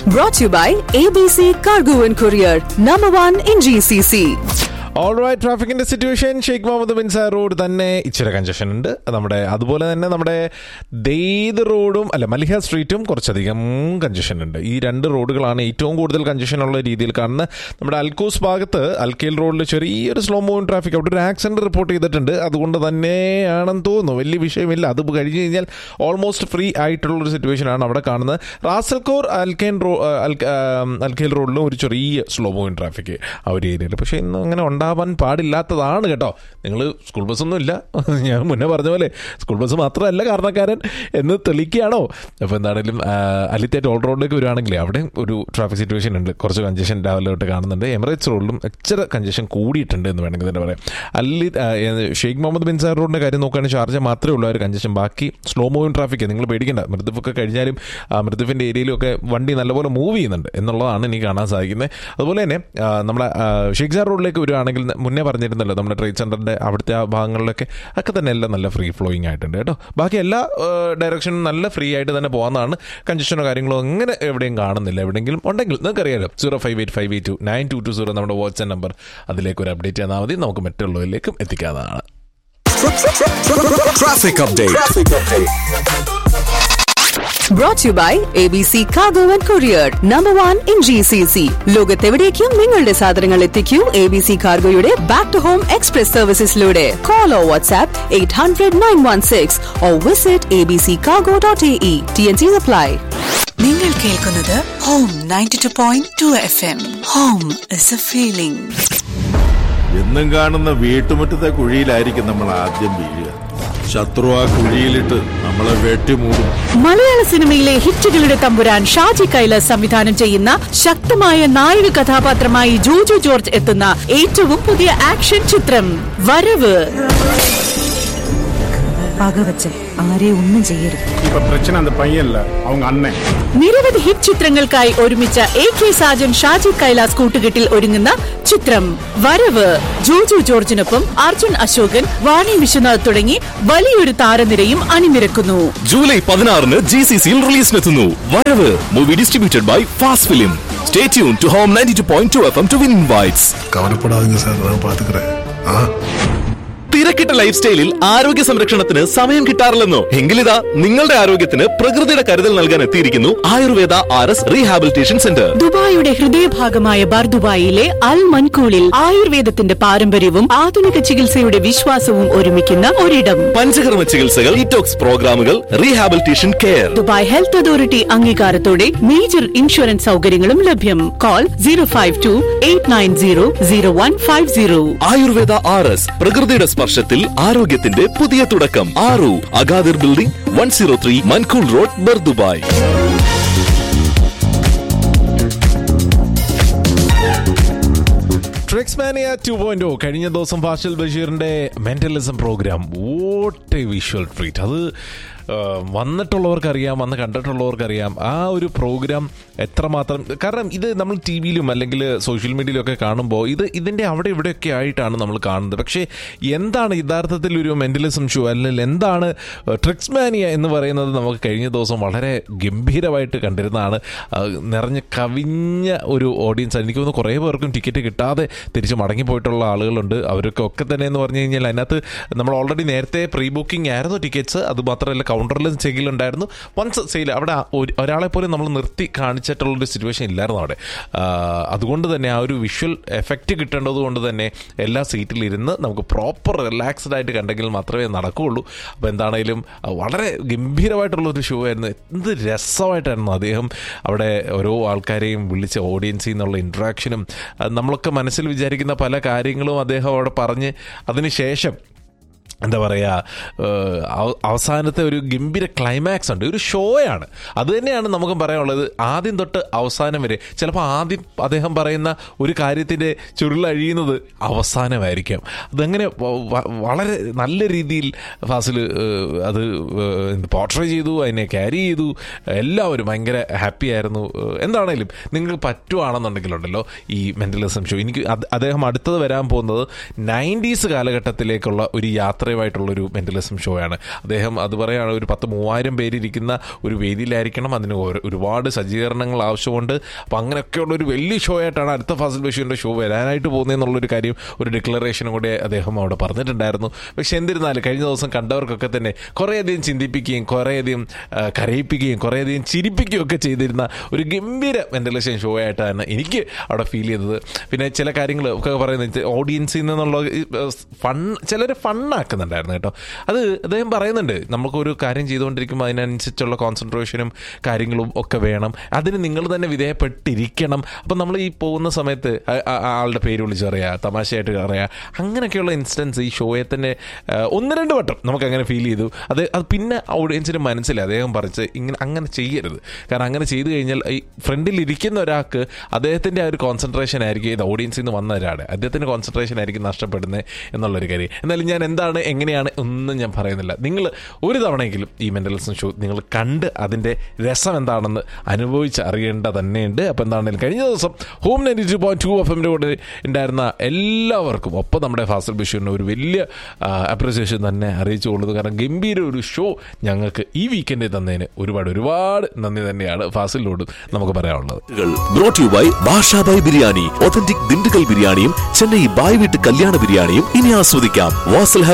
Brought to you by ABC Cargo and Courier, number one in GCC. Alright ട്രാഫിക്കിന്റെ situation Sheikh Mohammed bin സാർ road തന്നെ ഇച്ചിരി congestion ഉണ്ട് നമ്മുടെ അതുപോലെ തന്നെ നമ്മുടെ ദെയ്ദ് റോഡും അല്ല മലിഹ സ്ട്രീറ്റും കുറച്ചധികം കഞ്ചഷൻ ഉണ്ട് ഈ രണ്ട് റോഡുകളാണ് ഏറ്റവും കൂടുതൽ കഞ്ചഷൻ ഉള്ള രീതിയിൽ കാണുന്നത് നമ്മുടെ അൽക്കൂസ് ഭാഗത്ത് അൽക്കേൽ റോഡിൽ ചെറിയൊരു സ്ലോ മൂവിങ് ട്രാഫിക് അവിടെ ഒരു ആക്സിഡന്റ് റിപ്പോർട്ട് ചെയ്തിട്ടുണ്ട് അതുകൊണ്ട് തന്നെയാണെന്ന് തോന്നുന്നു വലിയ വിഷയമില്ല അത് കഴിഞ്ഞ് കഴിഞ്ഞാൽ ഓൾമോസ്റ്റ് ഫ്രീ ആയിട്ടുള്ള ഒരു സിറ്റുവേഷനാണ് അവിടെ കാണുന്നത് റാസൽക്കോർ അൽക്കേൻ റോ അൽ- ആം, അൽക്കേൽ റോഡിലും ഒരു ചെറിയ സ്ലോ മൂവിങ് ട്രാഫിക് ആ ഒരു ഏരിയയിൽ പക്ഷേ ഇന്ന് അങ്ങനെ ഉണ്ടാവാൻ പാടില്ലാത്തതാണ് കേട്ടോ നിങ്ങൾ സ്കൂൾ ബസ്സൊന്നും ഇല്ല ഞാൻ മുന്നേ പറഞ്ഞ പോലെ സ്കൂൾ ബസ് മാത്രമല്ല കാരണക്കാരൻ എന്ന് തെളിയിക്കുകയാണോ അപ്പോൾ എന്താണെങ്കിലും അലിത്തേറ്റ് ഓൾ റോഡിലേക്ക് വരുവാണെങ്കിൽ അവിടെ ഒരു ട്രാഫിക് സിറ്റുവേഷൻ ഉണ്ട് കുറച്ച് കഞ്ചഷൻ രാവിലെ തൊട്ട് കാണുന്നുണ്ട് എമിറേറ്റ്സ് റോഡിലും ഇച്ചിരി കഞ്ചഷൻ കൂടിയിട്ടുണ്ട് എന്ന് വേണമെങ്കിൽ തന്നെ പറയാം അല്ലി ആ, ഏത് ഷെയ്ഖ് മുഹമ്മദ് ബിൻ സാർ റോഡിൻ്റെ കാര്യം നോക്കുകയാണെങ്കിൽ ഷാർജ മാത്രമേ ഉള്ളൂ ആ ഒരു കഞ്ചഷൻ ബാക്കി സ്ലോ മൂവിങ് ട്രാഫിക് നിങ്ങൾ പേടിക്കേണ്ട മൃദുഫൊക്കെ കഴിഞ്ഞാലും ആ മൃദുഫിൻ്റെ ഏരിയയിലും ഒക്കെ വണ്ടി നല്ലപോലെ മൂവ് ചെയ്യുന്നുണ്ട് എന്നുള്ളതാണ് എനിക്ക് കാണാൻ സാധിക്കുന്നത് അതുപോലെ തന്നെ ആ, നമ്മുടെ ആ, ഷെയ്ഖ് സാർ റോഡിലേക്ക് വരുവാണെങ്കിൽ മുന്നേ പറഞ്ഞിരുന്നല്ലോ നമ്മുടെ ട്രേഡ് സെൻറ്ററിൻ്റെ അവിടുത്തെ ആ ഭാഗങ്ങളിലൊക്കെ ഒക്കെ തന്നെ എല്ലാം നല്ല ഫ്രീ ഫ്ലോയിങ് ആയിട്ടുണ്ട് കേട്ടോ ബാക്കി എല്ലാ ഡയറക്ഷനും നല്ല ഫ്രീ ആയിട്ട് തന്നെ പോകാവുന്നതാണ് കഞ്ചഷനോ കാര്യങ്ങളോ അങ്ങനെ എവിടെയും കാണുന്നില്ല എവിടെയെങ്കിലും ഉണ്ടെങ്കിൽ നിങ്ങൾക്കറിയാലോ zero five eight five eight two nine two two zero നമ്മുടെ വാട്സ്ആപ്പ് നമ്പർ അതിലേക്ക് ഒരു അപ്ഡേറ്റ് തന്നാൽ മതി നമുക്ക് മറ്റുള്ളവരിലേക്കും എത്തിക്കാവുന്നതാണ് Traffic update. Brought to you by ABC Cargo and Courier, number one in GCC. ലോകത്തെവിടേക്കും നിങ്ങളുടെ സാധനങ്ങൾ എത്തിക്കൂ എ ബി സി കാർഗോയുടെ ബാക്ക് ടു ഹോം എക്സ്പ്രസ് സർവീസസിലൂടെ call or WhatsApp eight hundred nine one six or visit A B C cargo dot A E T N C apply നിങ്ങൾ കേൾക്കുന്നത് home ninety two point two F M home is a feeling എന്നും കാണുന്ന വീട്ടുമുറ്റത്തെ കുഴിയിലായിരിക്കും നമ്മൾ ആദ്യം വീഴുക ശത്രു ആ കുഴിയിലിട്ട് നമ്മളെ വെട്ടിമൂടും മലയാള സിനിമയിലെ ഹിറ്റുകളുടെ തമ്പുരാൻ ഷാജി കൈലാസ് സംവിധാനം ചെയ്യുന്ന ശക്തമായ നായക കഥാപാത്രമായി ജോജു ജോർജ് എത്തുന്ന ഏറ്റവും പുതിയ ആക്ഷൻ ചിത്രം വരവ് പകവച്ച് ആരെ ഒന്നും ചെയ്യരുത് இப்ப பிரச்சனை அந்த பையன் இல்ல அவங்க அண்ணன் നിരവധി ഹിറ്റ് ചിത്രങ്ങൾക്കായി ഒരുമിച്ച എ കെ സാജൻ ഷാജി കൈലാസ് കൂട്ടുകെട്ടിൽ ഒരുങ്ങുന്ന ചിത്രം വരവ് ജോജു ജോർജിനൊപ്പം അർജുൻ അശോകൻ വാണി വിശ്വനാഥ് തുടങ്ങി വലിയൊരു താരനിരയും അണിനിരക്കുന്നു ജൂലൈ പതിനാറിന് ജി സി സിയിൽ റിലീസിനെത്തുന്നു Varavu movie distributed by fast film stay tune to home ninety two point two F M to win invites கவலைப்படாதீங்க சார் நான் பாத்துக்கிறேன் ஆ തിരക്കിട്ട ലൈഫ് സ്റ്റൈലിൽ ആരോഗ്യ സംരക്ഷണത്തിന് സമയം കിട്ടാറില്ലെന്നോ എങ്കിലിതാ നിങ്ങളുടെ ആരോഗ്യത്തിന് പ്രകൃതിയുടെ കരുതൽ നൽകാൻ എത്തിയിരിക്കുന്നു Ayurveda R S rehabilitation centre ദുബായിയുടെ ഹൃദയഭാഗമായ ബർദുബായിലെ അൽ മൻകൂളിൽ ആയുർവേദത്തിന്റെ പാരമ്പര്യവും ആധുനിക ചികിത്സയുടെ വിശ്വാസവും ഒരുമിക്കുന്ന ഒരിടം പഞ്ചകർമ്മ ചികിത്സകൾ ഡീറ്റോക്സ് പ്രോഗ്രാമുകൾ rehabilitation care Dubai health authority അംഗീകാരത്തോടെ മേജർ ഇൻഷുറൻസ് സൗകര്യങ്ങളും ലഭ്യം call zero five two eight nine zero zero one five zero Ayurveda R S പ്രകൃതിയുടെ സ്പർശത്തിൽ ആരോഗ്യത്തിന്റെ പുതിയ തുടക്കം ആറു Agadir building one zero three Mankhool road Bur Dubai tricks mania two point കഴിഞ്ഞ ദിവസം ഫാഷൽ ബഷീറിന്റെ mentalism programme what a visual treat അത് ആ, വന്നിട്ടുള്ളവർക്കറിയാം വന്ന് കണ്ടിട്ടുള്ളവർക്കറിയാം ആ ഒരു പ്രോഗ്രാം എത്രമാത്രം കാരണം ഇത് നമ്മൾ ടി വിയിലും അല്ലെങ്കിൽ സോഷ്യൽ മീഡിയയിലും ഒക്കെ കാണുമ്പോൾ ഇത് ഇതിൻ്റെ അവിടെ ഇവിടെയൊക്കെ ആയിട്ടാണ് നമ്മൾ കാണുന്നത് പക്ഷേ എന്താണ് യഥാർത്ഥത്തിൽ ഒരു മെന്റലിസം ഷോ അല്ലെങ്കിൽ എന്താണ് ട്രിക്സ് മാനിയ എന്ന് പറയുന്നത് നമുക്ക് കഴിഞ്ഞ ദിവസം വളരെ ഗംഭീരമായിട്ട് കണ്ടിരുന്നതാണ് ആ, നിറഞ്ഞ് കവിഞ്ഞ ഒരു ഓഡിയൻസ് എനിക്ക് തോന്നുന്നു കുറേ പേർക്കും ടിക്കറ്റ് കിട്ടാതെ തിരിച്ച് മടങ്ങിപ്പോയിട്ടുള്ള ആളുകളുണ്ട് അവരൊക്കെ ഒക്കെ തന്നെ എന്ന് പറഞ്ഞു കഴിഞ്ഞാൽ അതിനകത്ത് നമ്മൾ ഓൾറെഡി നേരത്തെ പ്രീ ബുക്കിംഗ് ആയിരുന്നു ടിക്കറ്റ്സ് അത് മാത്രമല്ല കൗണ്ടറിൽ ചെക്കിലുണ്ടായിരുന്നു വൺസ് സെയിൽ അവിടെ ആ ഒരു- ഒരാളെ പോലും നമ്മൾ നിർത്തി കാണിച്ചിട്ടുള്ളൊരു സിറ്റുവേഷൻ ഇല്ലായിരുന്നു അവിടെ ആ, അതുകൊണ്ട് തന്നെ ആ ഒരു വിഷ്വൽ എഫക്റ്റ് കിട്ടേണ്ടത് കൊണ്ട് തന്നെ എല്ലാ സീറ്റിൽ ഇരുന്ന് നമുക്ക് പ്രോപ്പർ റിലാക്സ്ഡ് ആയിട്ട് കണ്ടെങ്കിൽ മാത്രമേ നടക്കുകയുള്ളൂ അപ്പോൾ എന്താണേലും ആ, വളരെ ഗംഭീരമായിട്ടുള്ള ഒരു ഷോ ആയിരുന്നു എന്ത് രസമായിട്ടായിരുന്നു അദ്ദേഹം അവിടെ ഓരോ ആൾക്കാരെയും വിളിച്ച ഓഡിയൻസിൽ നിന്നുള്ള ഇൻട്രാക്ഷനും നമ്മളൊക്കെ മനസ്സിൽ വിചാരിക്കുന്ന പല കാര്യങ്ങളും അദ്ദേഹം അവിടെ പറഞ്ഞ് അതിനുശേഷം എന്താ പറയുക ഏഹ്, അവ- അവസാനത്തെ ഒരു ഗംഭീര ക്ലൈമാക്സ് ഉണ്ട് ഒരു ഷോയാണ് അത് തന്നെയാണ് നമുക്ക് പറയാനുള്ളത് ആദ്യം തൊട്ട് അവസാനം വരെ ചിലപ്പോൾ ആദ്യം അദ്ദേഹം പറയുന്ന ഒരു കാര്യത്തിൻ്റെ ചുരുളഴിയുന്നത് അവസാനമായിരിക്കാം അതങ്ങനെ വ- വ- വളരെ നല്ല രീതിയിൽ ഫാസിൽ ഏഹ്, അത് പോർട്രേ ചെയ്തു അതിനെ ക്യാരി ചെയ്തു എല്ലാവരും ഭയങ്കര ഹാപ്പി ആയിരുന്നു ഏഹ്, എന്താണേലും നിങ്ങൾക്ക് പറ്റുവാണെന്നുണ്ടെങ്കിലുണ്ടല്ലോ ഈ മെൻ്റലിസം ഷോ എനിക്ക് അത് അദ്ദേഹം അടുത്തത് വരാൻ പോകുന്നത് നയൻറ്റീസ് കാലഘട്ടത്തിലേക്കുള്ള ഒരു യാത്ര നിറവായിട്ടുള്ളൊരു മെൻ്റലിസം ഷോ ആണ് അദ്ദേഹം അത് പറയുകയാണ് ഒരു പത്ത് മൂവായിരം പേരിരിക്കുന്ന ഒരു വേദിയിലായിരിക്കണം അതിന് ഒരു- ഒരുപാട് സജ്ജീകരണങ്ങൾ ആവശ്യമുണ്ട് അപ്പം അങ്ങനെയൊക്കെയുള്ള ഒരു വലിയ ഷോ ആയിട്ടാണ് അടുത്ത ഫാസിൽ ബഷീറിൻ്റെ ഷോ വരാനായിട്ട് പോകുന്നതെന്നുള്ളൊരു കാര്യം ഒരു ഡിക്ലറേഷനും കൂടെ അദ്ദേഹം അവിടെ പറഞ്ഞിട്ടുണ്ടായിരുന്നു പക്ഷെ എന്നിരുന്നാലും കഴിഞ്ഞ ദിവസം കണ്ടവർക്കൊക്കെ തന്നെ കുറേയധികം ചിന്തിപ്പിക്കുകയും കുറേയധികം ആ, കരയിപ്പിക്കുകയും കുറേയധികം ചിരിപ്പിക്കുകയും ഒക്കെ ചെയ്തിരുന്ന ഒരു ഗംഭീര മെൻ്റലൈസേഷൻ ഷോ ആയിട്ടാണ് എനിക്ക് അവിടെ ഫീൽ ചെയ്തത് പിന്നെ ചില കാര്യങ്ങൾ ഒക്കെ പറയുന്നത് ഓഡിയൻസിൽ നിന്നുള്ള ഫൺ ചിലർ ഫണ്ണാക്കുന്നുണ്ടായിരുന്നു കേട്ടോ അത് അദ്ദേഹം പറയുന്നുണ്ട് നമുക്കൊരു കാര്യം ചെയ്തുകൊണ്ടിരിക്കുമ്പോൾ അതിനനുസരിച്ചുള്ള കോൺസെൻട്രേഷനും കാര്യങ്ങളും ഒക്കെ വേണം അതിന് നിങ്ങൾ തന്നെ വിധേയപ്പെട്ടിരിക്കണം അപ്പം നമ്മൾ ഈ പോകുന്ന സമയത്ത് ആ- ആ- ആ ആളുടെ പേര് വിളിച്ച് പറയാ തമാശയായിട്ട് പറയാ അങ്ങനെയൊക്കെയുള്ള ഇൻസ്റ്റൻസ് ഈ ഷോയെ തന്നെ ആ, ഒന്ന് രണ്ട് വട്ടം നമുക്ക് അങ്ങനെ ഫീൽ ചെയ്തു അത് അത് പിന്നെ ഓഡിയൻസിന് മനസ്സിലായി അദ്ദേഹം പറിച്ച് ഇങ്ങനെ അങ്ങനെ ചെയ്യരുത് കാരണം അങ്ങനെ ചെയ്തു കഴിഞ്ഞാൽ ഈ ഫ്രണ്ടിൽ ഇരിക്കുന്ന ഒരാൾക്ക് അദ്ദേഹത്തിൻ്റെ ആ ഒരു കോൺസെൻട്രേഷൻ ആയിരിക്കും ഇത് ഓഡിയൻസിൽ നിന്ന് വന്ന ഒരാൾ അദ്ദേഹത്തിൻ്റെ കോൺസെൻട്രേഷൻ ആയിരിക്കും നഷ്ടപ്പെടുന്നത് എന്നുള്ളൊരു കാര്യം എന്നാലും ഞാൻ എന്താണ് എങ്ങനെയാണ് ഒന്നും ഞാൻ പറയുന്നില്ല നിങ്ങൾ ഒരു തവണയെങ്കിലും ഈ മെൻ്റലിസം ഷോ നിങ്ങൾ കണ്ട് അതിൻ്റെ രസം എന്താണെന്ന് അനുഭവിച്ച് അറിയേണ്ട തന്നെയുണ്ട് അപ്പോൾ എന്താണെങ്കിലും കഴിഞ്ഞ ദിവസം home ninety two point two F എമ്മിൻ്റെ കൂടെ ഉണ്ടായിരുന്ന എല്ലാവർക്കും ഒപ്പം നമ്മുടെ ഫാസിൽ ബഷീറിന് ഒരു വലിയ അപ്രിസിയേഷൻ തന്നെ അറിയിച്ചു കൊള്ളുന്നു കാരണം ഗംഭീര ഒരു ഷോ ഞങ്ങൾക്ക് ഈ വീക്കെൻഡിൽ തന്നതിന് ഒരുപാട് ഒരുപാട് നന്ദി തന്നെയാണ് ഫാസിലിനോട് നമുക്ക് പറയാനുള്ളത് brought you by Bashabhai biryani authentic Dindigul ബിരിയാണിയും ചെന്നൈ ബായ് വീട്ട് കല്യാണ ബിരിയാണിയും ഇനി ആസ്വദിക്കാം വാസൽ